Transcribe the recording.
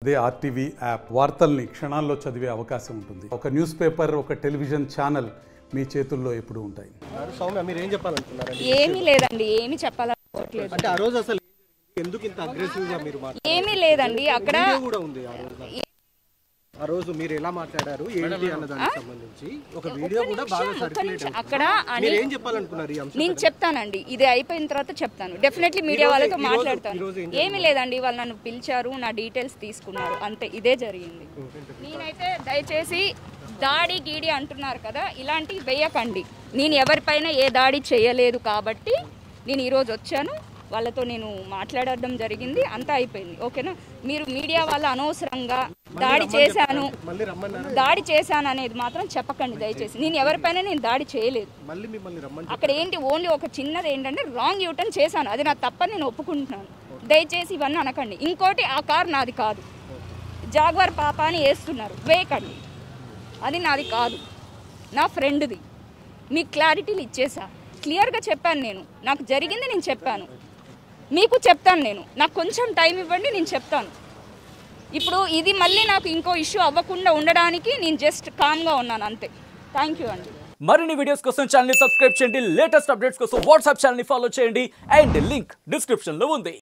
అదే RTV app వార్తల్ని క్షణాల్లో చదివే అవకాశం ఉంటుంది ఒక న్యూస్ పేపర్ ఒక టెలివిజన్ ఛానల్ మీ చేతుల్లో ఎప్పుడూ ఉంటాయి గారు సౌమ్య మీరు ఏం చెప్పాలనుకున్నారండి ఏమీ లేదండి ఏమీ చెప్పాలనుకోవట్లేదు అంటే ఆ రోజు అసలు ఏం జరిగింది? ఎందుకు ఇంత అగ్రెసివ్ గా మీరు మాట్లాడారు ఏమీ లేదండి అక్కడ వీడియో కూడా ఉంది ఆ రోజు ఆ రోజు మీరు ఎలా మాట్లాడారు ఏంటి అన్న దానికి సంబంధించి ఒక వీడియో కూడా బాగా సర్క్యులేట్ అవుతుంది అక్కడ అని మీరు ఏం చెప్పాలనుకున్నారు ఈ అంశం నేను చెప్తానండి ఇది అయిపోయిన తర్వాత చెప్తాను డెఫినెట్లీ మీడియా వాళ్ళతో ఈ రోజు- మాట్లాడతాను ఈ రోజు ఏం ఏమీ లేదండి వాళ్ళు నన్ను పిలిచారు నా డీటెయిల్స్ తీసుకున్నారు అంతే ఇదే జరిగింది నేనైతే దయచేసి దాడి గీడి అంటున్నారు కదా ఇలాంటివి వేయకండి నేను ఎవరిపైన ఏ దాడి చేయలేదు కాబట్టి నేను ఈరోజు వచ్చాను వాళ్ళతో నేను మాట్లాడడం జరిగింది అంతా అయిపోయింది ఓకేనా మీరు మీడియా వాళ్ళ అనవసరంగా దాడి చేశాను మళ్ళీ రమ్మన్నారు దాడి చేశాను అనేది మాత్రం చెప్పకండి దయచేసి నేను ఎవరిపైన నేను దాడి చేయలేదు మళ్ళీ మిమ్మల్ని రమ్మని అక్కడ ఏంటి ఓన్లీ ఒక చిన్నది ఏంటంటే రాంగ్ యూటర్న్ చేశాను అది నా తప్పని నేను ఒప్పుకుంటున్నాను దయచేసి ఇవన్నీ అనకండి ఇంకోటి ఆ కార్ నాది కాదు జాగ్వార్ పాప అని వేస్తున్నారు వేయకండి అది నాది కాదు నా ఫ్రెండ్ది మీకు క్లారిటీలు ఇచ్చేసా క్లియర్గా చెప్పాను నేను నాకు జరిగింది నేను చెప్పాను మీకు చెప్తాను నేను నాకు కొంచెం టైం ఇవ్వండి నేను చెప్తాను ఇప్పుడు ఇది మళ్ళీ నాకు ఇంకో ఇష్యూ అవ్వకుండా ఉండడానికి నేను జస్ట్ కామ్గా ఉన్నాను అంతే థ్యాంక్ యూ అండి మరిన్ని వీడియోస్ కోసం ఛానల్ సబ్స్క్రైబ్ చేయండి లేటెస్ట్ అప్డేట్స్ కోసం వాట్సాప్ ఛానల్ ఫాలో చేయండి అండ్ లింక్ డిస్క్రిప్షన్ లో ఉంది